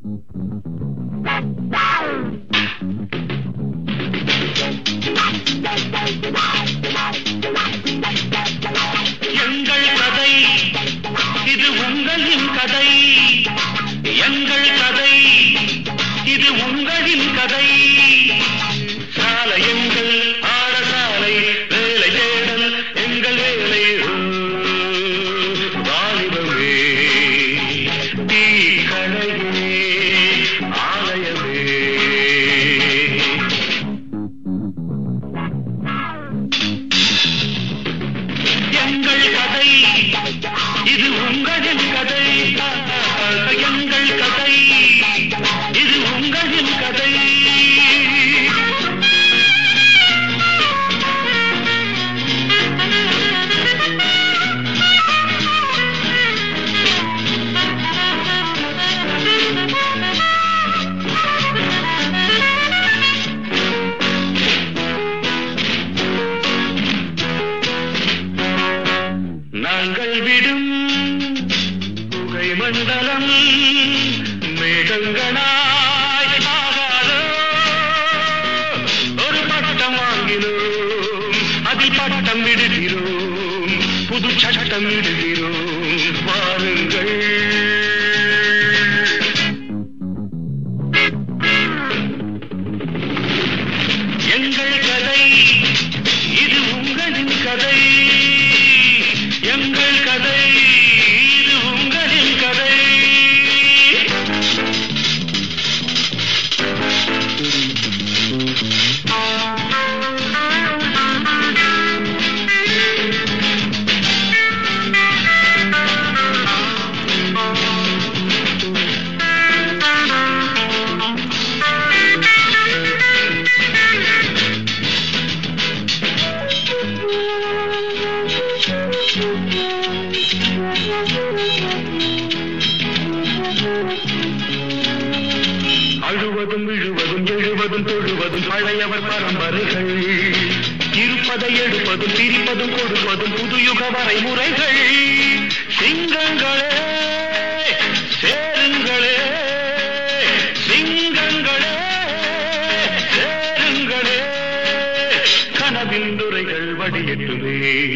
எங்கள் கதை இது உங்களின் கதை எங்கள் கதை இது உங்களின் கதை சாலை எங்கள் ஆடசாலை வேலை தேடல் எங்கள் வேலை ஓ, வாலிபமே தீ கடையே ஆலயமே எங்கள் கதை இது உங்களின் கதை எங்கள் கதை இது உங்களின் கதை நாங்கள் விடும் புகை மண்டலம் மேகங்களாய் ஆகாதோ ஒரு பட்டம் வாங்கினோம் அதில் பட்டம் விடுகிறோம் புது சட்டம் விடுகிறோம் வாருங்கள் எங்கள் கதை இது உங்களின் கதை எங்கள் கதை இது உங்களின் கதை அழுவதும் விழுவதும் எழுவதும் தொழுவதும் பழையவர் பரம்பரைகள் இருப்பதை எடுப்பதும் பிரிப்பதும் கொடுப்பதும் புதுயுக வரைமுறைகள் சிங்கங்களே சேருங்களே சிங்கங்களே சேருங்களே கனவின் துறைகள் வடியட்டுமே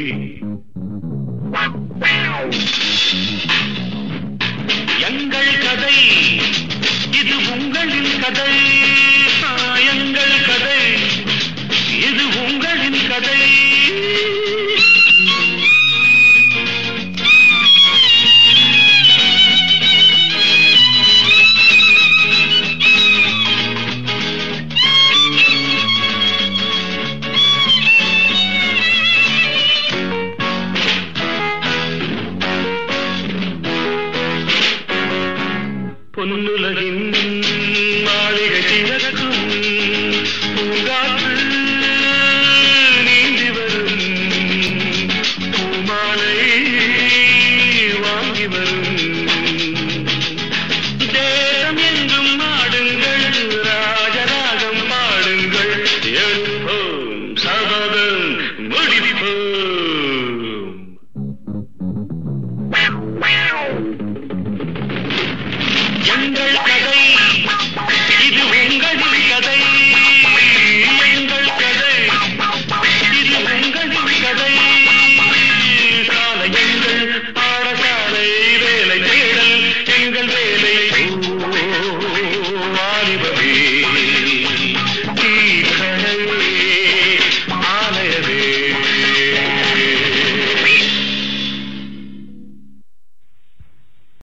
எங்கள் கதை இது உங்களின் கதை ஆ, எங்கள் கதை இது உங்களின் கதை பொன்னுலகின் மாளிகை திறக்கும் பூங்காற்று நீந்தி வரும் பூமாலை வாங்கி வரும் தேசம் எங்கும் ஆடுங்கள் ராஜராகம் பாடுங்கள் எழுப்போம் சபதம் முடிப்போம் எங்கள் கதை இது உங்களின் கதை எங்கள் கதை இது உங்களின் கதை சாலை எங்கள் பாடசாலை வேலை தேடல் எங்கள் வேலை ஓ, வாலிபமே